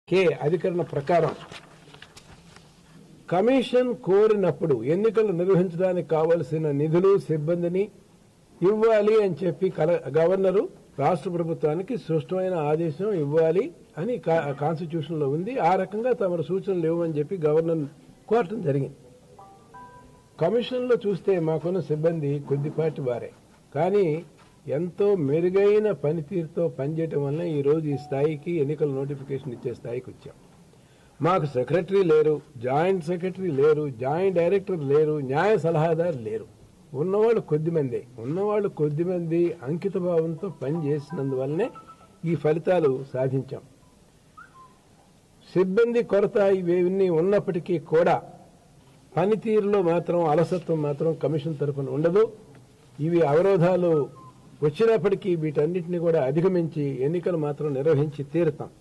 కే అధికరణ ప్రకారం కమిషన్ కోరినప్పుడు ఎన్నికలు నిర్వహించడానికి కావలసిన నిధులు సిబ్బందిని ఇవ్వాలి అని చెప్పి కల- గవర్నరు రాష్ట్ర ప్రభుత్వానికి స్పష్టమైన ఆదేశం ఇవ్వాలి అని కా- కాన్స్టిట్యూషన్ లో ఉంది ఆ రకంగా తమరు సూచనలు ఇవ్వమని చెప్పి గవర్నర్ కోరటం జరిగింది కమిషన్ లో చూస్తే మాకున్న సిబ్బంది కొద్దిపాటి వారే కానీ ఎంతో మెరుగైన పనితీరుతో పనిచేయటం వల్ల ఈ రోజు ఈ స్థాయికి ఎన్నికల నోటిఫికేషన్ ఇచ్చే స్థాయికి వచ్చాం మాకు సెక్రటరీ లేరు జాయింట్ సెక్రటరీ లేరు జాయింట్ డైరెక్టర్ లేరు న్యాయ సలహాదారు లేరు ఉన్నవాళ్ళు కొద్దిమంది ఉన్నవాళ్ళు కొద్దిమంది అంకిత భావంతో పనిచేసినందువల్లనే ఈ ఫలితాలు సాధించాం సిబ్బంది కొరత ఇవేవన్నీ ఉన్నప్పటికీ కూడా పనితీరులో మాత్రం అలసత్వం మాత్రం కమిషన్ తరఫున ఉండదు ఇవి అవరోధాలు వచ్చినప్పటికీ వీటన్నిటిని కూడా అధిగమించి ఎన్నికలు మాత్రం నిర్వహించి తీరుతాం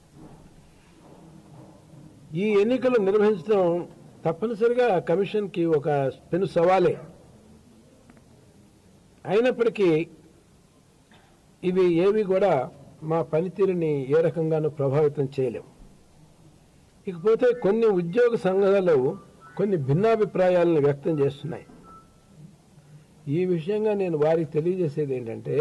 ఈ ఎన్నికలు నిర్వహించడం తప్పనిసరిగా కమిషన్ కి ఒక పెను సవాలే అయినప్పటికీ ఇవి ఏవి కూడా మా పనితీరుని ఏ రకంగానూ ప్రభావితం చేయలేవు ఇకపోతే కొన్ని ఉద్యోగ సంఘాలు కొన్ని భిన్నాభిప్రాయాలను వ్యక్తం చేస్తున్నాయి ఈ విషయంగా నేను వారికి తెలియజేసేది ఏంటంటే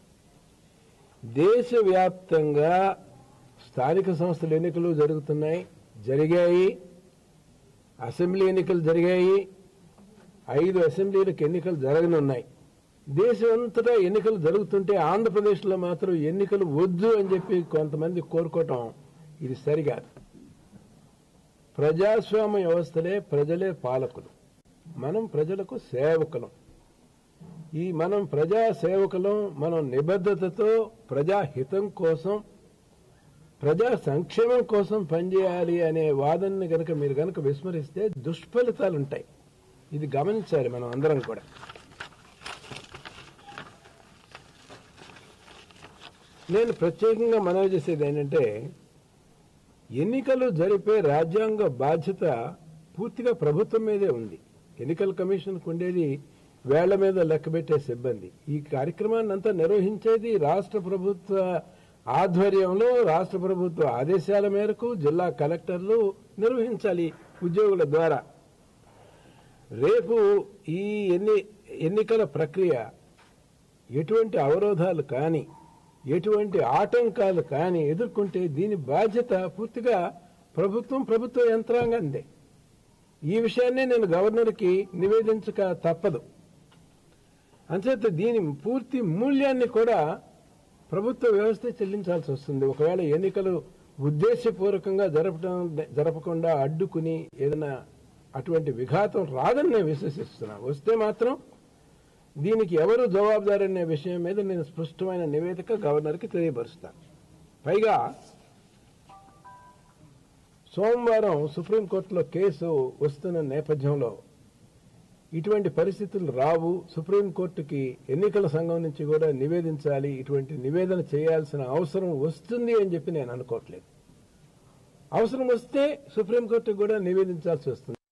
దేశవ్యాప్తంగా స్థానిక సంస్థల ఎన్నికలు జరుగుతున్నాయి జరిగాయి అసెంబ్లీ ఎన్నికలు జరిగాయి ఐదు అసెంబ్లీలకు ఎన్నికలు జరగనున్నాయి దేశం అంతటా ఎన్నికలు జరుగుతుంటే ఆంధ్రప్రదేశ్లో మాత్రం ఎన్నికలు వద్దు అని చెప్పి కొంతమంది కోరుకోవటం ఇది సరికాదు ప్రజాస్వామ్య వ్యవస్థలే ప్రజలే పాలకులు మనం ప్రజలకు సేవకులం ఈ మనం ప్రజా సేవకులం మనం నిబద్ధతతో ప్రజాహితం కోసం ప్రజా సంక్షేమం కోసం పనిచేయాలి అనే వాదనని గనక మీరు గనక విస్మరిస్తే దుష్ఫలితాలు ఉంటాయి ఇది గమనించాలి మనం అందరం కూడా నేను ప్రత్యేకంగా మనవి చేసేది ఏంటంటే ఎన్నికలు జరిపే రాజ్యాంగ బాధ్యత పూర్తిగా ప్రభుత్వం మీదే ఉంది ఎన్నికల కమిషన్కు ఉండేది వేళ్ల మీద లెక్కబెట్టే సిబ్బంది ఈ కార్యక్రమాన్ని అంతా నిర్వహించేది రాష్ట్ర ప్రభుత్వ ఆధ్వర్యంలో రాష్ట్ర ప్రభుత్వ ఆదేశాల మేరకు జిల్లా కలెక్టర్లు నిర్వహించాలి ఉద్యోగుల ద్వారా రేపు ఈ ఎన్ని ఎన్నికల ప్రక్రియ ఎటువంటి అవరోధాలు కానీ ఎటువంటి ఆటంకాలు కానీ ఎదుర్కొంటే దీని బాధ్యత పూర్తిగా ప్రభుత్వం ప్రభుత్వ యంత్రాంగందే ఈ విషయాన్నే నేను గవర్నర్కి నివేదించక తప్పదు అంచేత దీని పూర్తి మూల్యాన్ని కూడా ప్రభుత్వ వ్యవస్థ చెల్లించాల్సి వస్తుంది ఒకవేళ ఎన్నికలు ఉద్దేశపూర్వకంగా జరపడం జరపకుండా అడ్డుకుని ఏదైనా అటువంటి విఘాతం రాదని నేను విశ్వసిస్తున్నా వస్తే మాత్రం దీనికి ఎవరు జవాబుదారు అనే విషయం మీద నేను స్పష్టమైన నివేదిక గవర్నర్కి తెలియపరుస్తాను పైగా సోమవారం సుప్రీంకోర్టులో కేసు వస్తున్న నేపథ్యంలో ఇటువంటి పరిస్థితులు రావు సుప్రీంకోర్టుకి ఎన్నికల సంఘం నుంచి కూడా నివేదించాలి ఇటువంటి నివేదన చేయాల్సిన అవసరం వస్తుంది అని చెప్పి నేను అనుకోవట్లేదు అవసరం వస్తే సుప్రీంకోర్టుకు కూడా నివేదించాల్సి వస్తుంది